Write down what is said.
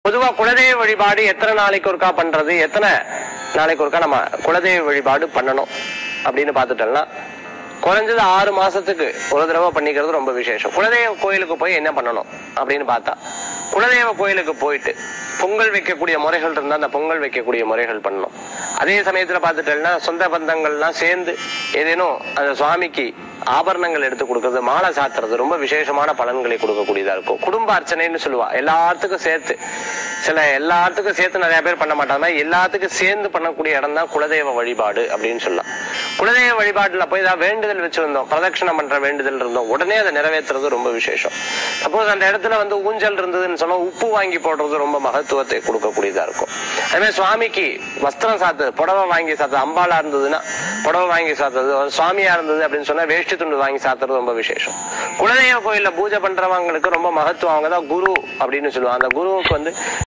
பொதுவா குலதெய்வ வழிபாடு எத்தனை நாளைக்கு ஒருக்கா பண்றது எத்தனை நாளைக்கு ஒருக்கா நம்ம குலதெய்வ வழிபாடு பண்ணணும் அப்படின்னு பார்த்துட்டோம்னா குறைஞ்சது ஆறு மாசத்துக்கு ஒரு தடவை பண்ணிக்கிறது ரொம்ப விசேஷம் குலதெய்வ கோயிலுக்கு போய் என்ன பண்ணணும் அப்படின்னு பார்த்தா குலதெய்வ கோயிலுக்கு போயிட்டு பொங்கல் வைக்கக்கூடிய முறைகள் இருந்தா அந்த பொங்கல் வைக்கக்கூடிய முறைகள் பண்ணணும் அதே சமயத்துல பார்த்துட்டேன்னா சொந்த பந்தங்கள்லாம் சேர்ந்து ஏதேனும் அந்த சுவாமிக்கு ஆபரணங்கள் எடுத்து கொடுக்கறது மாலை சாத்துறது ரொம்ப விசேஷமான பலன்களை கொடுக்கக்கூடியதா இருக்கும் குடும்ப அர்ச்சனைன்னு சொல்லுவா எல்லாத்துக்கும் சேர்த்து சில எல்லாத்துக்கும் சேர்த்து நிறைய பேர் பண்ண மாட்டாங்க எல்லாத்துக்கும் சேர்ந்து பண்ணக்கூடிய இடம் தான் குலதெய்வ வழிபாடு அப்படின்னு சொல்லலாம் குலதெய்வ வழிபாட்டுல போய் ஏதாவது வேண்டுதல் வச்சிருந்தோம் பிரதட்சணம் பண்ற வேண்டுதல் இருந்தோம் உடனே அதை நிறைவேற்றுறது ரொம்ப விசேஷம் சப்போஸ் அந்த இடத்துல வந்து ஊஞ்சல் இருந்ததுன்னு சொன்னா உப்பு வாங்கி போடுறது ரொம்ப மகத்துவத்தை கொடுக்கக்கூடியதா இருக்கும் அதே மாதிரி சுவாமிக்கு வஸ்திரம் சாத்துறது புடவை வாங்கி சாத்துறது அம்பாளா இருந்ததுன்னா புடவை வாங்கி சாத்துறது ஒரு சுவாமியா இருந்தது அப்படின்னு சொன்னா வேஷ்டி துண்டு வாங்கி சாத்துறது ரொம்ப விசேஷம் குலதெய்வ கோயில்ல பூஜை பண்றவங்களுக்கு ரொம்ப மகத்துவம் அவங்க தான் குரு அப்படின்னு சொல்லுவாங்க அந்த குருவுக்கு வந்து